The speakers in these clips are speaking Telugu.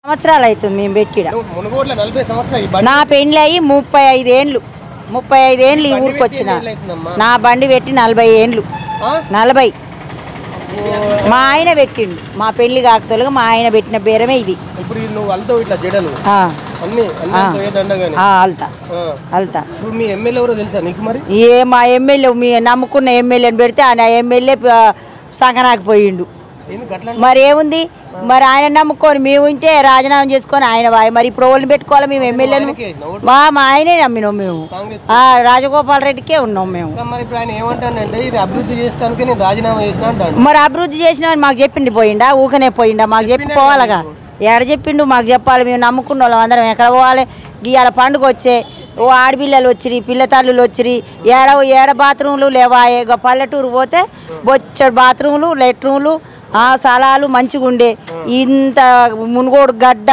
సంవత్సరాలు అవుతుంది మేము పెట్టిడ నువ్వు మునుగోడ్ల నలభై సంవత్సరాలు ఈ బండి నా పెళ్ళి అయ్యి ముప్పై ఐదు ఏండ్లు ముప్పై ఐదు ఏండ్లు ఈ ఊరికి వచ్చిన ఎన్ని అవుతుందమ్మా? నా బండి పెట్టి నలభై ఏండ్లు ఆ? నలభై మా ఆయన పెట్టిండు మా పెళ్లి కాకతోలుగా మా ఆయన పెట్టిన బేరమే ఇది ఇప్పుడు ఈ నువ్వు అల్తావు ఇట్లా జడలు ఆ, అన్ని అన్ని అల్తావు, ఏ దండగాని ఆ, అల్తా ఆ. అల్తా ఇప్పుడు మీ ఎమ్మెల్యే ఎవరో తెలుసా నీకు మరి ఏ మా ఎమ్మెల్యే మీ నమ్ముకున్న ఎమ్మెల్యేని పెడితే ఆయన ఎమ్మెల్యే సంకనాకి పోయిండు ఎందుకు అట్లా మరి ఏముంది మరి ఆయన నమ్ముకొని మేము ఉంటే రాజీనామా చేసుకొని ఆయన వాయి మరి ఇప్పుడు ఓళ్ళు పెట్టుకోవాలి మేము ఎమ్మెల్యేని ఆయనకే వేసినావు ఓటు. మా మా ఆయనే నమ్మినాం మేము కాంగ్రెస్ ఆ, రాజగోపాల్ రెడ్డికే ఉన్నాం మేము ఇంకా మరి ఇప్పుడు ఆయన ఏమంటానంటే ఇది అభివృద్ధి చేస్తానికి నేను రాజీనామా చేసిన అంటాను మరి అభివృద్ధి చేసిన వాడు మాకు చెప్పిండి పోయిండా ఊకనే పోయిండా మాకు చెప్పి పోవాలిగా ఎక్కడ చెప్పిండు మాకు చెప్పాలి మేము నమ్ముకున్న వాళ్ళం అందరం ఎక్కడ పోవాలి గీయాల పండుగ వచ్చే ఓ ఆడపిల్లలు వచ్చిరి పిల్లతల్లులు వచ్చిరి ఏడ ఏడ బాత్రూమ్లు లేవా ఇక పల్లెటూరు పోతే బొచ్చడు బాత్రూమ్లు లెట్రూమ్లు ఆ స్థలాలు మంచిగా ఉండే ఇంత మునుగోడు గడ్డ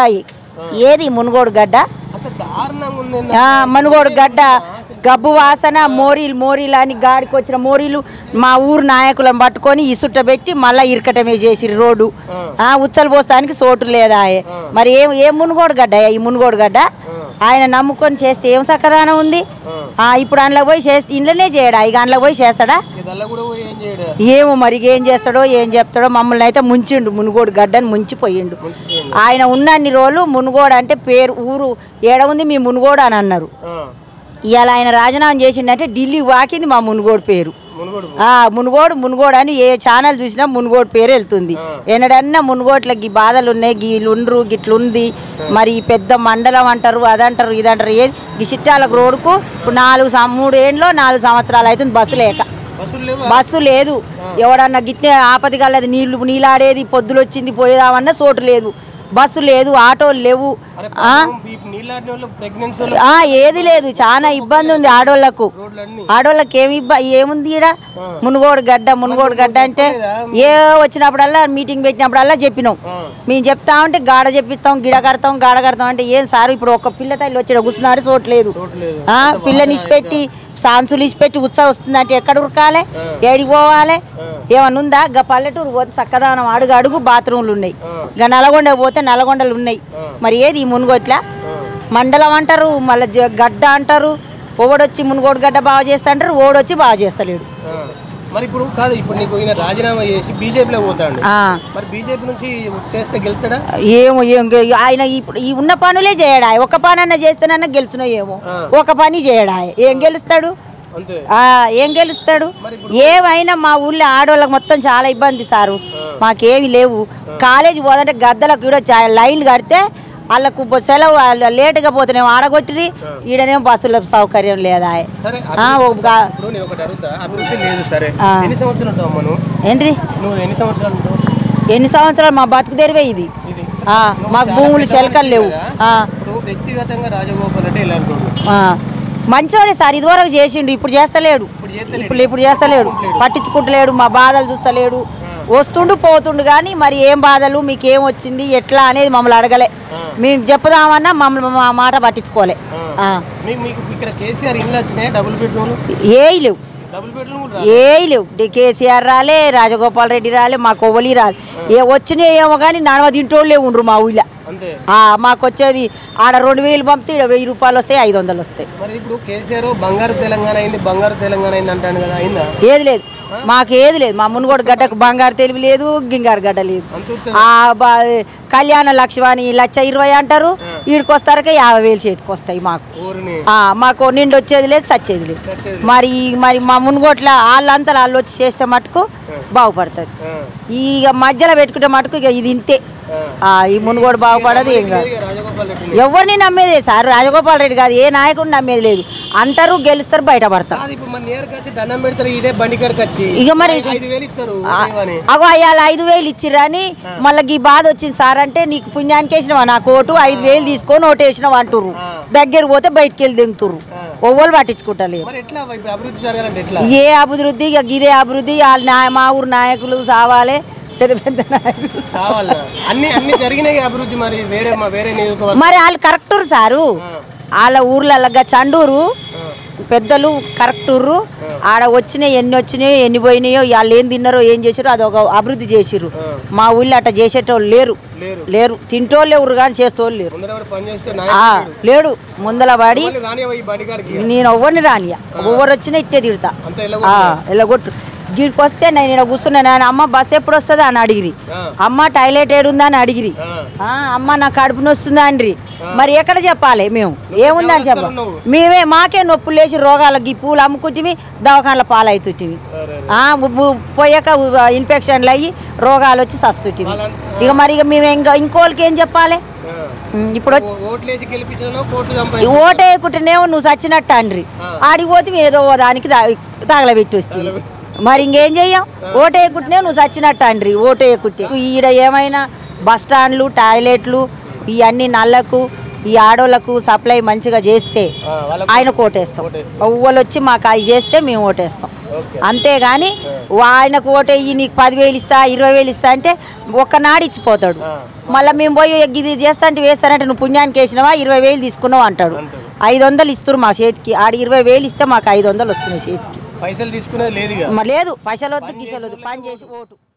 ఏది మునుగోడు గడ్డ అసలు దారుణంగా ఉంది ఆ, మనుగోడు గడ్డ గబ్బు వాసన మోరీలు మోరీలు అని గాడికి వచ్చిన మోరీలు మా ఊరు నాయకులను పట్టుకొని ఇసుట్ట పెట్టి మళ్ళీ ఇరకటమే చేసి రోడ్డు ఆ, ఉచ్చలు పోస్తానికి చోటు లేదా మరి ఏం ఏం మునుగోడు గడ్డ ఈ మునుగోడు గడ్డ ఆయన నమ్ముకొని చేస్తే ఏం చక్కదానం ఉంది ఆ, ఇప్పుడు అందులో పోయి చేస్తే ఇంట్లోనే చేయడా ఇక అందులో పోయి చేస్తాడా ఇదల్లా కూడా పోయి ఏం చేయడు ఏమో మరి ఏం చేస్తాడో ఏం చెప్తాడో మమ్మల్ని అయితే ముంచిండు మునుగోడు గడ్డని ముంచిపోయిండు ముంచిపోయిండు. ఆయన ఉన్నన్ని రోజులు మునుగోడు అంటే పేరు ఊరు ఏడ ఉంది మీ మునుగోడు అని అన్నారు ఆ. ఇవాళ ఆయన రాజీనామా చేసిండంటే ఢిల్లీ వాకింది మా మునుగోడు పేరు మునుగోడు ఆ మునుగోడు మునుగోడు అని ఏ ఛానల్ చూసినా మునుగోడు పేరు వెళ్తుంది ఎన్నడన్నా మునుగోట్ల గీ బాధలు ఉన్నాయి గీళ్ళు ఉండ్రు గిట్లుంది మరి ఈ పెద్ద మండలం అంటారు అదంటారు ఇదంటారు ఏది ఈ చిట్టాలకు రోడ్డుకు ఇప్పుడు నాలుగు సం- మూడు ఏండ్లో నాలుగు సంవత్సరాలు అవుతుంది బస్సు లేక బస్సులు లేవు బస్సు లేదు ఎవడన్నా గిట్నే ఆపది కలది నీళ్లు నీళ్ళాడేది పొద్దులు వచ్చింది పోయేదామన్నా చోటు లేదు బస్సు లేదు ఆటోలు లేవు ఆ? నీళ్ళాడిన వాళ్ళు ప్రెగ్నెన్సీ వాళ్ళు ఆ, ఏది లేదు చాలా ఇబ్బంది ఉంది ఆడోళ్లకు రోడ్లన్నీ ఆడోళ్ళకి ఏమి ఇబ్బ ఏముంది ఈడ మునుగోడు గడ్డ మునుగోడు గడ్డ అంటే ఏ వచ్చినప్పుడల్లా మీటింగ్ పెట్టినప్పుడల్లా చెప్పినాం ఆ. మేము చెప్తా ఉంటే గాడ చెప్పిస్తాం గిడ కడతాం గాడ కడతాం అంటే ఏం సార్ ఇప్పుడు ఒక పిల్ల తల్లి వచ్చి ఈడ కూర్చున్నాడు చోట్లేదు చూడలేదు ఆ, పిల్లని ఇచ్చిపెట్టి సాన్సులు ఇచ్చిపెట్టి ఉత్సవం వస్తుందంటే ఎక్కడ ఉరకాలి ఏడికి పోవాలి ఏమన్నా ఉందా గా పల్లెటూరు పోతే చక్కదానం అడుగు అడుగు బాత్రూమ్లు ఉన్నాయి గా నల్గొండ పోతే నల్గొండలు ఉన్నాయి మరి ఏది ఈ మునుగోట్ల మండలం అంటారు మళ్ళీ జ- గడ్డ అంటారు ఓడొచ్చి మునుగోడు గడ్డ బాగా చేస్తా అంటారు ఓడొచ్చి బాగా చేస్తలేడు ఆ. మరి ఇప్పుడు కాదు ఇప్పుడు నీకు ఈయన రాజీనామా చేసి బీజేపీలో పోతాడు ఆ, మరి బీజేపీ నుంచి చేస్తే గెలుస్తాడా ఏమో ఏం గె- ఆయన ఇప్పుడు ఈ ఉన్న పనులే చేయడా ఒక పని అన్న చేస్తేనన్నా గెలుచునో ఏమో ఆ. ఒక పని చేయడా ఏం గెలుస్తాడు అంతే ఆ, ఏం గెలుస్తాడు మరి ఏమైనా మా ఊళ్ళో ఆడవాళ్ళకి మొత్తం చాలా ఇబ్బంది సారు మాకేమి లేవు కాలేజీ పోదంటే గద్దలకు కూడా చా- లైన్లు కడితే వాళ్ళకు బ- సెలవు వాళ్ళు లేటుగా పోతేనేమో ఆడగొట్టిరి ఈడనేమో బస్సుల సౌకర్యం లేదా సరే ఆ, ఒక గా- ఇప్పుడు నేను ఒకటి అడుగుతా అభివృద్ధి లేదు సరే ఆ. ఎన్ని సంవత్సరాలు ఉంటావు అమ్మ నువ్వు ఏంటిది నువ్వు ఎన్ని సంవత్సరాలు ఉంటావు ఎన్ని సంవత్సరాలు మా బతుకు తెరివే ఇది ఇది ఆ, మాకు భూములు చెలకలు లేవు ఆ, ఇప్పుడు వ్యక్తిగతంగా రాజగోపాల్ అంటే ఎలా అనుకోడు ఆ. మంచోడే సార్ ఇదివరకు చేసిండు ఇప్పుడు చేస్తలేడు ఇప్పుడు చేస్తే ఇప్పుడు ఇప్పుడు చేస్తలేడు పట్టించుకుంటలేడు మా బాధలు చూస్తలేడు వస్తుండు పోతుండు కానీ మరి ఏం బాధలు మీకు ఏం వచ్చింది ఎట్లా అనేది మమ్మల్ని అడగలే మేము చెప్పుదామన్నా మమ్మల్ని మా మాట పట్టించుకోలే ఆ. మీకు మీకు ఇక్కడ కేసీఆర్ ఇల్లు వచ్చినాయి డబుల్ బెడ్రూమ్ ఏవి లేవు డబుల్ బెడ్రూమ్ కూడా ఏవి లేవు డి- కేసీఆర్ రాలే రాజగోపాల్ రెడ్డి రాలే మా కొవ్వలి రాలే ఏ వచ్చినాయి ఏమో కానీ నడవ తింటోళ్ళే ఉండ్రు మా ఊళ్ళో అంతే ఆ, మాకు వచ్చేది ఆడ రెండు వేలు పంపితే ఈడ వెయ్యి రూపాయలు వస్తాయి ఐదు వందలు వస్తాయి మరి ఇప్పుడు కేసీఆర్ బంగారు తెలంగాణ అయింది బంగారు తెలంగాణ అయింది అంటాను కదా అయిందా ఏది లేదు మాకు ఏది లేదు మా మునుగోడు గడ్డకు బంగారు తెలివి లేదు గింగారు గడ్డ లేదు అంత ఉత్త- ఆ బా- కళ్యాణ లక్ష్మణి లక్ష ఇరవై అంటారు వీడికి వస్తారకే యాభై వేలు చేతికి వస్తాయి మాకు ఊరిని ఆ, మాకు నిండు వచ్చేది లేదు చచ్చేది లేదు చచ్చేది. మరి మరి మా మునుగోట్ల వాళ్ళంతా వాళ్ళు వచ్చి చేస్తే మటుకు బాగుపడుతుంది ఆ, ఇక మధ్యలో పెట్టుకుంటే మటుకు ఇక ఇది ఇంతే ఆ. ఆ, ఈ మునుగోడు బాగుపడదు ఏం కాదు ఇక రాజగోపాల్ రెడ్డి ఎవరిని నమ్మేదే సార్ రాజగోపాల్ రెడ్డి కాదు ఏ నాయకుడిని నమ్మేది లేదు అంటారు గెలుస్తారు బయటపడతారు కాదు ఇప్పుడు మన నేరుగా వచ్చి దండం పెడతారు ఇదే బండి కాడికి వచ్చి ఇక మరి ఐదు వేలు ఇస్తారు అని అగో అయ్యాల ఐదు వేలు ఇచ్చిరని మళ్ళీ ఈ బాధ వచ్చింది సార్ అంటే నీకు పుణ్యానికి వేసినవా నాకు ఓటు ఐదు వేలు తీసుకొని ఓటు వేసినావు అంటుర్రు దగ్గర పోతే బయటికి వెళ్ళి దింగుతుర్రు ఒవ్వలు పట్టించుకుంటలేరు మరి ఎట్లా ఇప్పుడు అభివృద్ధి జరగాలంటే ఎట్లా ఏ అభివృద్ధి ఇక ఇదే అభివృద్ధి వాళ్ళ నా- మా ఊరు నాయకులు సావాలి పెద్ద పెద్ద నాయకులు కావాలన్నా అన్ని అన్ని జరిగినాయి అభివృద్ధి మరి వేరే మా వేరే నియోజకవర్గం మరి వాళ్ళు కరెక్టురు సారు వాళ్ళ ఊర్లలో గా చండూరు పెద్దలు కరెక్ట్ ఉర్రు ఆడ వచ్చినాయి ఎన్ని వచ్చినాయో ఎన్ని పోయినాయో వాళ్ళు ఏం తిన్నారో ఏం చేసారో అది ఒక అభివృద్ధి చేసిర్రు ఆ. మా ఊళ్ళో అట్ట చేసేటోళ్ళు లేరు లేరు లేరు తింటోళ్ళు ఎవరు కానీ చేసేటోళ్ళు లేరు ముందర ఎవరు పని చేస్తే ఆ, నాయకుడు లేడు ముందల పడి రాని ఈ బడికాడికి నేను ఎవ్వరిని రానియా ఎవరు వచ్చినా ఇట్టే తిడతా అంత ఎలా ఆ, ఇలా కొట్టు గీడికి వస్తే నేను ఇక్కడ కూర్చున్నాను ఆయన అమ్మ బస్ ఎప్పుడు వస్తుంది అని అడిగిరి ఆ, అమ్మ టాయిలెట్ ఏడుందా అని అడిగిరి ఆ. ఆ, అమ్మ నా కడుపు నొస్తుందా అండ్రి మరి ఎక్కడ చెప్పాలి మేము ఏముందని చెప్ప నువ్వు? మేమే మాకే నొప్పులు లేచి రోగాలకి ఈ పూలు అమ్ముకుంటుమి దవాఖానల పాలవుతుంటివి సరే. ఆ, ఉ- పోయాక ఉ- ఇన్ఫెక్షన్లు అయ్యి రోగాలు వచ్చి సస్తుంటివి వాళ్ళ- ఇక మరి ఇక మేము ఇంకా ఇంకోళ్ళకి ఏం చెప్పాలి ఆ. ఉమ్, ఇప్పుడు వచ్చి ఓ- ఓట్లేసి గెలిపించిన కోట్లు ఈ సంపాదించు ఓటేయకుంటేనేమో నువ్వు చచ్చినట్టు అండ్రి ఆ. ఆడికి పోతే ఏదో ఓ దానికి తా- తగలబెట్టి వస్తుంది మరి ఇంకేం చెయ్యం ఓటేయకుంటేనే నువ్వు చచ్చినట్టు అండ్రి ఓటేయకుంటే ఈడ ఏమైనా బస్ స్టాండ్లు టాయిలెట్లు ఇవన్నీ నల్లకు ఈ ఆడోళ్ళకు సప్లై మంచిగా చేస్తే ఆ, వాళ్ళకు ఆయనకు ఓటేస్తాం ఓటేస్తాం. ఎవ్వరు వచ్చి మాకు అవి చేస్తే మేము ఓటేస్తాం ఓకే అంతేగాని ఆయనకు ఓటేయి నీకు పదివేలు ఇస్తా ఇరవై వేలు ఇస్తా అంటే ఒక్కనాడు ఇచ్చిపోతాడు ఆ, మళ్ళీ మేము పోయి ఇది చేస్తా అంటే వేస్తానంటే నువ్వు పుణ్యానికి వేసినావా ఇరవై వేలు తీసుకున్నావు అంటాడు అంటాడు. ఐదు వందలు ఇస్తారు మా చేతికి ఆడ ఇరవై వేలు ఇస్తే మాకు ఐదు వందలు వస్తున్నాయి చేతికి పైసలు తీసుకునేది లేదు ఇక మరి లేదు పైసలు వద్దు గిసలు వద్దు పని చేసి ఓటు